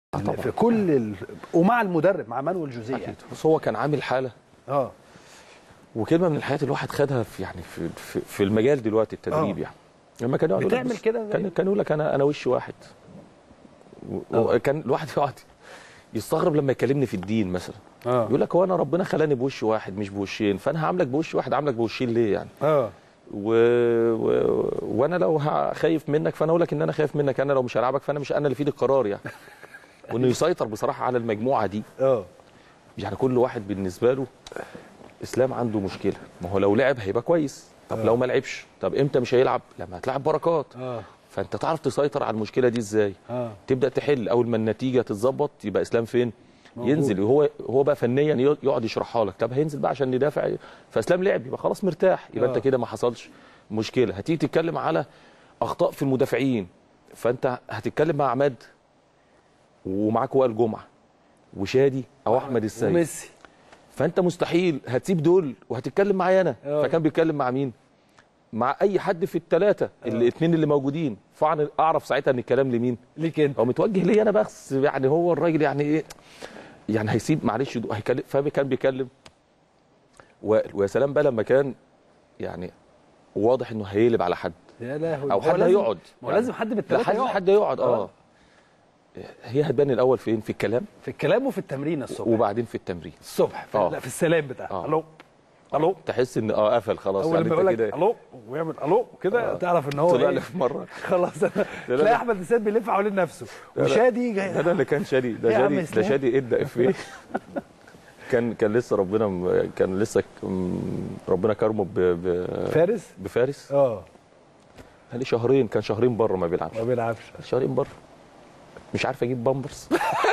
آه طبعا. في كل ال... ومع المدرب مع مانويل جوزيه اكيد بص هو كان عامل حاله اه وكلمه من الحاجات الواحد خدها في يعني في في, في المجال دلوقتي التدريب آه. يعني لما كان يقعد يقول لك بتعمل بص، كده زي- كان كان يقول لك انا انا وش واحد و- آه. وكان الواحد يقعد يستغرب لما يكلمني في الدين مثلا اه يقول لك هو انا ربنا خلاني بوش واحد مش بوشين فانا هعاملك بوش واحد عاملك بوشين ليه يعني اه و... و... وانا لو ه- خايف منك فانا اقول لك ان انا خايف منك انا لو مش هلعبك فانا مش انا اللي في ايدي القرار يعني وانه يسيطر بصراحه على المجموعه دي اه يعني كل واحد بالنسبه له اسلام عنده مشكله ما هو لو لعب هيبقى كويس طب آه. لو ما لعبش طب امتى مش هيلعب لما هتلعب بركات اه فانت تعرف تسيطر على المشكله دي ازاي اه تبدا تحل اول ما النتيجه تتظبط يبقى اسلام فين موجود. ينزل وهو هو بقى فنيا يقعد يشرحها لك طب هينزل بقى عشان ندافع فاسلام لعب يبقى خلاص مرتاح يبقى آه. انت كده ما حصلش مشكله هتيجي تتكلم على اخطاء في المدافعين فانت هتتكلم مع عماد ومعاك وائل جمعه وشادي او احمد السيد وميسي فانت مستحيل هتسيب دول وهتتكلم معايا انا آه. فكان بيتكلم مع مين مع اي حد في الثلاثه الاثنين اللي موجودين فانا اعرف ساعتها ان الكلام لمين ليك انت هو متوجه ليا انا بس يعني هو الراجل يعني ايه يعني هيسيب معلش يدو- هيكلم فكان بيكلم وائل ويا سلام بقى لما كان يعني واضح انه هيقلب على حد يا لهوي او هو حد لازم- هيقعد ما هو لازم حد من الثلاثه حد يقعد حد يقعد اه آه. هي هتبان الاول فين في الكلام في الكلام وفي التمرين الصبح وبعدين في التمرين الصبح في, آه. لا في السلام بتاعه آه. الو الو تحس ان اه قفل خلاص اول يعني لما انت يقول لك كده الو ويعمل الو كده آه. تعرف ان هو طلع إيه؟ لي في مره خلاص تلاقي احمد السيد بيلف حوالين نفسه وشادي ده جاي ده اللي كان شادي ده يا عم شادي ده إسلام. شادي ادى افيه كان كان لسه ربنا م- كان لسه ك- م- ربنا كرمه ب ب فارس بفارس اه قال لي شهرين كان شهرين بره ما بيلعبش ما بيلعبش شهرين بره مش عارف اجيب بامبرز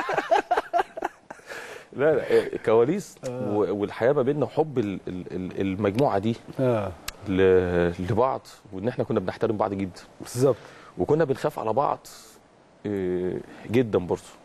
لا لا كواليس و- والحياه ما بيننا وحب ال- ال- ال- المجموعه دي اه ل- لبعض وان احنا كنا بنحترم بعض جدا بالظبط وكنا بنخاف على بعض آه، جدا برضه